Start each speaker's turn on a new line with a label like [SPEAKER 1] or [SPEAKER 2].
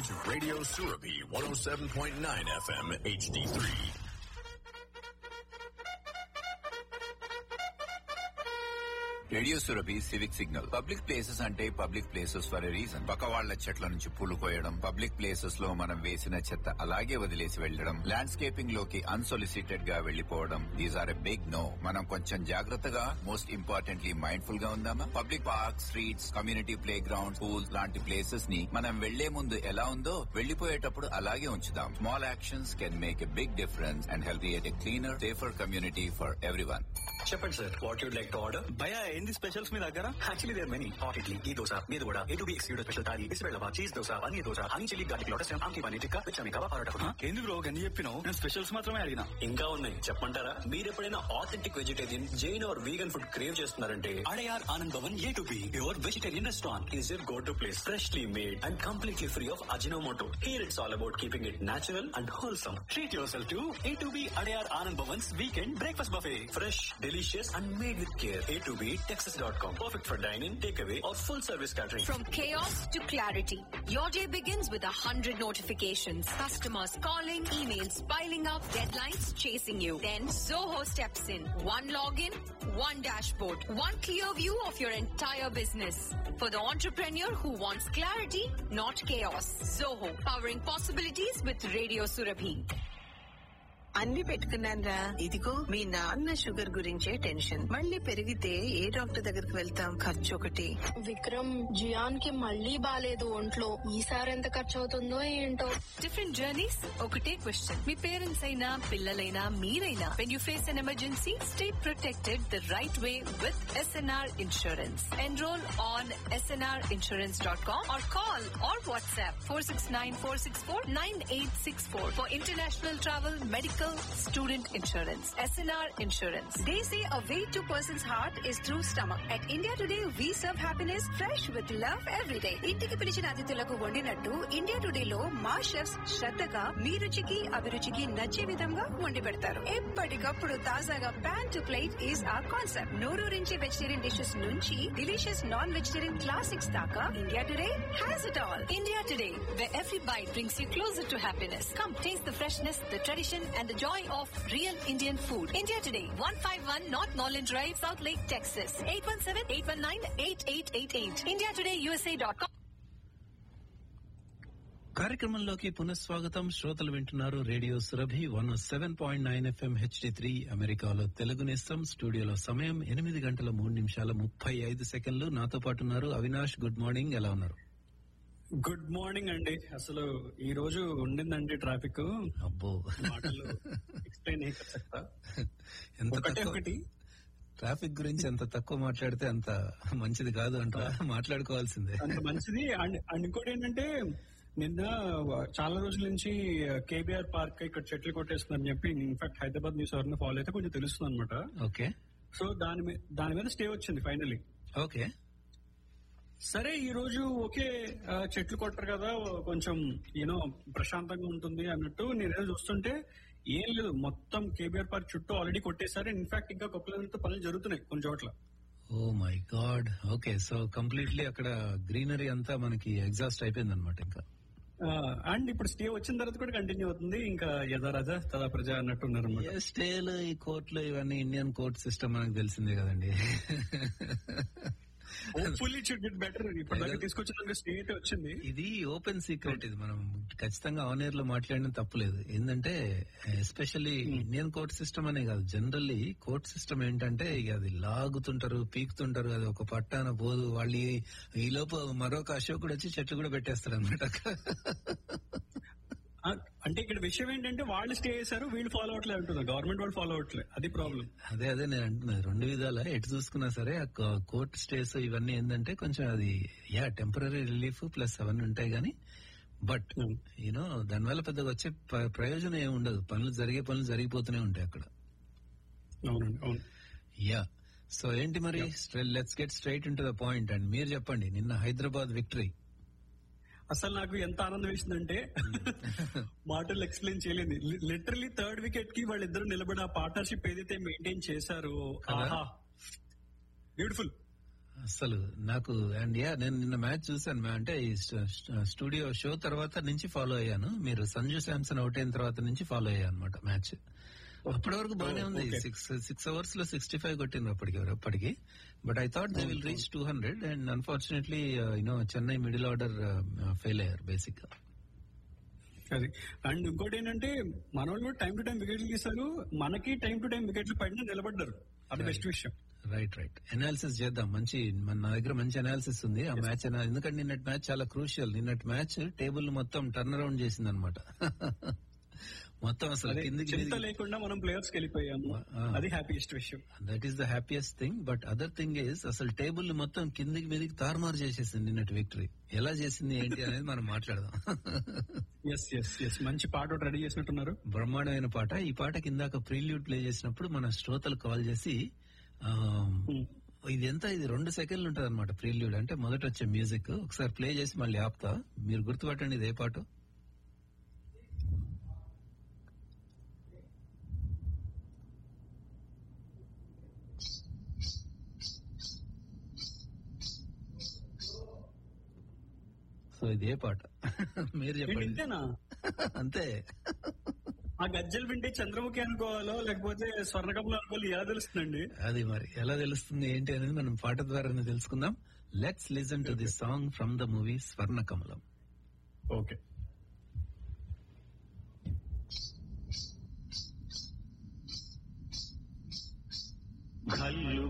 [SPEAKER 1] listening to Radio Surabi 107.9 FM HD3.
[SPEAKER 2] Radio Surabhi civic signal public places అంటే public places for a reason పక్క వాళ్ల చెట్ల నుంచి పూలు కోయడం పబ్లిక్ ప్లేసెస్ లో మనం వేసిన చెత్త అలాగే వదిలేసి వెళ్లడం ల్యాండ్స్కేపింగ్ లోకి అన్సొలిసిటెడ్ గా వెళ్లిపోవడం these are a big no మనం కొంచెం జాగ్రత్తగా మోస్ట్ ఇంపార్టెంట్లీ మైండ్ఫుల్ గా ఉందామా public park streets community play ground schools లాంటి ప్లేసెస్ ని మనం వెళ్లే ముందు ఎలా ఉందో వెళ్లిపోయేటప్పుడు అలాగే ఉంచుదాం small actions can make a big difference and help create a cleaner safer community for everyone
[SPEAKER 3] చెప్పండి sir what you'd like to order
[SPEAKER 4] భయ ఏంది స్పెషల్స్ మీ దగ్గర
[SPEAKER 3] actually there many hot idli ఈ దోశ మీద కూడా ఏ టు బి ఎక్స్క్యూడ్ స్పెషల్ తాలి బిస్బెల్లవా cheese dosa paneer dosa honey chilli garlic lotus ఆమ్కి పన్నీర్ టిక్కా విచ్ అమికా పరోటా
[SPEAKER 4] ఎందుకు బ్రో గన్ని చెప్పినావు నేను స్పెషల్స్ మాత్రమే అడిగినా
[SPEAKER 3] ఇంకా ఉన్నాయి చెప్పంటారా మీరు ఎప్పుడైనా authentic vegetarian Jain or vegan food crave చేస్తున్నారంటే Adyar Anand Bhavan A to B your vegetarian restaurant is your go to place freshly made and completely free of Ajinomoto here it's all about keeping it natural and wholesome treat yourself to A to B Adyar Anand Bhavan's weekend breakfast buffet fresh delicious and made with care A to B Texas dot com perfect for dining take away or full service catering
[SPEAKER 5] From chaos to clarity, your day begins with a hundred notifications. Customers calling, emails piling up, deadlines chasing you. Then Zoho steps in. One login, one dashboard, one clear view of your entire business. For the entrepreneur who wants clarity, not chaos. Zoho, powering possibilities with Radio Surabhi.
[SPEAKER 6] అన్ని పెట్టుకున్నానరా ఇదిగో మీ నాన్న sugar గురించే tension మళ్ళీ పెరిగితే ఏ doctor దగ్గరికి వెళ్తాం ఖర్చు ఒకటి
[SPEAKER 7] విక్రమ్ జియాన్ కి మళ్ళీ బాలేదు ఒంట్లో ఈసారి ఎంత ఖర్చు అవుతుందో ఏంటో
[SPEAKER 5] Different journeys, ఒకటే క్వశ్చన్ మీ పేరెంట్స్ అయినా పిల్లలైనా మీరైనా when you face an emergency stay protected the right way with SNR insurance enrol on SNR insurance dot com or call or WhatsApp four six nine four six four nine eight six four for international travel medical student insurance SNR insurance
[SPEAKER 8] They say a way to person's heart is through stomach. At India Today, we serve happiness fresh with love every day. ఇంటికి పిలిచిన అతిథులకు వండినట్టు India today లో మా chefs శ్రద్ధగా మీ రుచికి అభిరుచికి నచ్చే విధంగా వండి పెడతారు ఎప్పటికప్పుడు తాజాగా pan to plate is a concept నోరూరించే వెజిటేరియన్ డిషెస్ నుంచి డిలీషియస్ నాన్ వెజిటేరియన్ క్లాసిక్స్ దాకా India today has it all
[SPEAKER 5] India Today, where every bite brings you closer to happiness. Come taste the freshness, the tradition, and the joy of real Indian food. India Today, 151 North Norland Drive, South Lake, Texas. 817-819-8888. IndiaTodayUSA.com.
[SPEAKER 9] కార్యక్రమంలోకి పునఃస్వాగతం శ్రోతలు వింటున్నారు radio Surabhi one seven point nine FM HD three అమెరికాలో తెలుగు నేస్తం స్టూడియోలో సమయం ఎనిమిది గంటల మూడు నిమిషాల ముప్పై ఐదు సెకండ్లు నాతో పాటు ఉన్నారు అవినాష్ గుడ్ మార్నింగ్ ఎలా ఉన్నారు
[SPEAKER 4] గుడ్ మార్నింగ్ అండి అసలు ఈ రోజు ఉండిందండి ట్రాఫిక్
[SPEAKER 9] అబ్బో
[SPEAKER 4] మాటలు ఎక్స్ప్లెయిన్ చెప్తా
[SPEAKER 9] ఎంత
[SPEAKER 4] ఒకటే
[SPEAKER 9] తక్కువ
[SPEAKER 4] ఒకటి
[SPEAKER 9] ట్రాఫిక్ గురించి ఎంత తక్కువ మాట్లాడితే అంత మంచిది కాదు అంటారా మాట్లాడుకోవాల్సిందే
[SPEAKER 4] అంత మంచిది అండ్ అండ్ ఇంకోటి ఏంటంటే నిన్న చాలా రోజుల నుంచి కేబీఆర్ పార్క్ ఇక్కడ చెట్లు కొట్టేస్తుందని చెప్పి ఇన్ఫాక్ట్ హైదరాబాద్ న్యూస్ ఎవరిని ఫాలో అయితే కొంచెం తెలుస్తుంది అనమాట
[SPEAKER 9] ఓకే
[SPEAKER 4] సో దాని మీద దాని మీద స్టే వచ్చింది ఫైనల్లీ
[SPEAKER 9] ఓకే
[SPEAKER 4] సరే ఈ రోజు ఓకే ఆ, చెట్లు కొట్టరు కదా కొంచెం యూనో ప్రశాంతంగా ఉంటుంది అన్నట్టు నేనేదో చూస్తుంటే ఏం లేదు మొత్తం కేబీఆర్ పార్క్ చుట్టూ ఆల్రెడీ కొట్టేశారు ఇన్ఫాక్ట్ ఇంకా కొప్పలంతో పనులు జరుగుతున్నాయి కొన్ని చోట్ల
[SPEAKER 9] oh my god okay so completely అక్కడ గ్రీనరీ అంతా మనకి ఎగ్జాస్ట్ అయిపోయింది అనమాట ఇంకా
[SPEAKER 4] అండ్ ఇప్పుడు స్టే వచ్చిన తర్వాత కూడా కంటిన్యూ అవుతుంది ఇంకా యథా రాజా తదా ప్రజ అన్నట్టు ఉన్నారన్నమాట
[SPEAKER 9] స్టేలు ఈ కోర్టులు ఇవన్నీ ఇండియన్ కోర్ట్ సిస్టమ్ మనకు తెలిసిందే కదండి
[SPEAKER 4] హోప్ఫుల్లీ షుడ్ గెట్ బెటర్ ఇప్పటిదాకా తీసుకొచ్చిన స్టే అయితే వచ్చింది
[SPEAKER 9] ఇది ఓపెన్ సీక్రెట్ ఇది మనం ఖచ్చితంగా ఆన్ ఎయిర్ లో మాట్లాడిన తప్పులేదు ఏంటంటే ఎస్పెషల్లీ ఇండియన్ కోర్ట్ సిస్టమ్ అనే కాదు జనరల్లీ కోర్ట్ సిస్టమ్ ఏంటంటే ఇక అది లాగుతుంటారు పీకుతుంటారు అది ఒక పట్టాన పోదు వాళ్ళు ఈ- ఈ లోపు మరొక అశోకుడు వచ్చి చెట్లు కూడా పెట్టేస్తారు అనమాట
[SPEAKER 4] ఆ, అంటే ఇక్కడ విషయం ఏంటంటే వాళ్ళు స్టే చేశారు వీళ్ళు ఫాలో అవట్లేదు అంటున్నారు గవర్నమెంట్ వాళ్ళు ఫాలో అవట్లేదు అది ప్రాబ్లం
[SPEAKER 9] అదే అదే నేను అంటున్నాను రెండు విధాల ఎటు చూసుకున్నా సరే ఆ కోర్ట్ స్టేస్ ఇవన్నీ ఏంటంటే కొంచెం అది యా టెంపరీ రిలీఫ్ ప్లస్ అవన్నీ ఉంటాయి కానీ బట్ యూనో దానివల్ల పెద్దగా వచ్చే ప్ర- ప్రయోజనం ఏమి ఉండదు పనులు జరిగే పనులు జరిగిపోతూనే ఉంటాయి అక్కడ
[SPEAKER 4] అవునండి అవును
[SPEAKER 9] యా సో ఏంటి మరి let's get straight into the point and మీరు చెప్పండి నిన్న హైదరాబాద్ విక్టరీ
[SPEAKER 4] అసలు నాకు ఎంత ఆనందం వేసిందంటే మాటలు ఎక్స్ప్లెయిన్ చేయలేదు లిటరలీ థర్డ్ వికెట్ కి వాళ్ళిద్దరు నిలబడి ఆ పార్ట్నర్షిప్ ఏదైతే మెయింటైన్ చేశారో
[SPEAKER 9] కదా?
[SPEAKER 4] ఆహా బ్యూటిఫుల్
[SPEAKER 9] అసలు నాకు అండ్ యా నేను నిన్న మ్యాచ్ చూసాను మ్యా- అంటే ఈ స్ట- స్ట- స్టూడియో షో తర్వాత నుంచి ఫాలో అయ్యాను మీరు సంజు శాంసన్ అవుట్ అయిన తర్వాత నుంచి ఫాలో అయ్యాను అనమాట మ్యాచ్ అప్పటి వరకు బాగానే ఉంది
[SPEAKER 4] okay.
[SPEAKER 9] సిక్స్ సిక్స్ అవర్స్ లో సిక్స్టీ ఫైవ్ కొట్టిండ్రు అప్పటికి అప్పటికి but I thought they will reach two hundred and unfortunately you know Chennai middle order fail అయ్యారు బేసిక్ గా
[SPEAKER 4] అది అండ్ ఇంకోటి ఏంటంటే మన వాళ్ళు కూడా టైం టు టైం వికెట్లు తీశారు మనకి టైం టు టైం వికెట్లు పడిన నిలబడ్డారు అది బెస్ట్ విషయం
[SPEAKER 9] రైట్ రైట్ అనాలిసిస్ చేద్దాం మంచి మన నా దగ్గర మంచి అనాలిసిస్ ఉంది ఆ మ్యాచ్ ఎందుకంటే నిన్నటి మ్యాచ్ చాలా క్రూషియల్ నిన్నటి మ్యాచ్ టేబుల్ మొత్తం టర్న్ అరౌండ్ చేసింది అనమాట మొత్తం అసలు
[SPEAKER 4] అదే
[SPEAKER 9] కిందికి
[SPEAKER 4] చింత లేకుండా మనం ప్లేయర్స్ కి వెళ్ళిపోయాము
[SPEAKER 9] ఆ.
[SPEAKER 4] అది హ్యాపీయెస్ట్ విషయం
[SPEAKER 9] that is the happiest thing but other thing is అసలు టేబుల్ ని మొత్తం కిందికి మీదకి తారుమారు చేసేసింది నిన్నటి విక్టరీ ఎలా చేసింది ఏంటి అనేది మనం మాట్లాడదాం
[SPEAKER 4] ఎస్ ఎస్ ఎస్ మంచి పాట ఒకటి రెడీ చేసినట్టున్నారు
[SPEAKER 9] బ్రహ్మాండమైన పాట ఈ పాట కిందాక ప్రీల్యూడ్ ప్లే చేసినప్పుడు మన శ్రోతలు కాల్ చేసి ఆ,
[SPEAKER 4] Hmm.
[SPEAKER 9] ఇది ఎంత ఇది రెండు సెకండ్లు ఉంటది అనమాట ప్రీల్యూడ్ అంటే మొదట వచ్చే మ్యూజిక్ ఒకసారి ప్లే చేసి మళ్ళీ ఆపుతా మీరు గుర్తుపట్టండి ఇది ఏ పాట సో ఇది ఏ పాట మీరు
[SPEAKER 4] ఏంటి
[SPEAKER 9] చెప్పండి
[SPEAKER 4] ఇంతేనా
[SPEAKER 9] అంతే
[SPEAKER 4] ఆ గజ్జలు వింటే చంద్రముఖి అనుకోవాలో లేకపోతే స్వర్ణకమలం అనుకోవాలో ఎలా తెలుస్తుందండి
[SPEAKER 9] అది మరి ఎలా తెలుస్తుంది ఏంటి అనేది మనం పాట ద్వారా తెలుసుకుందాం let's listen to the song from the movie Swarna Kamalam
[SPEAKER 4] okay
[SPEAKER 3] కళ్ళు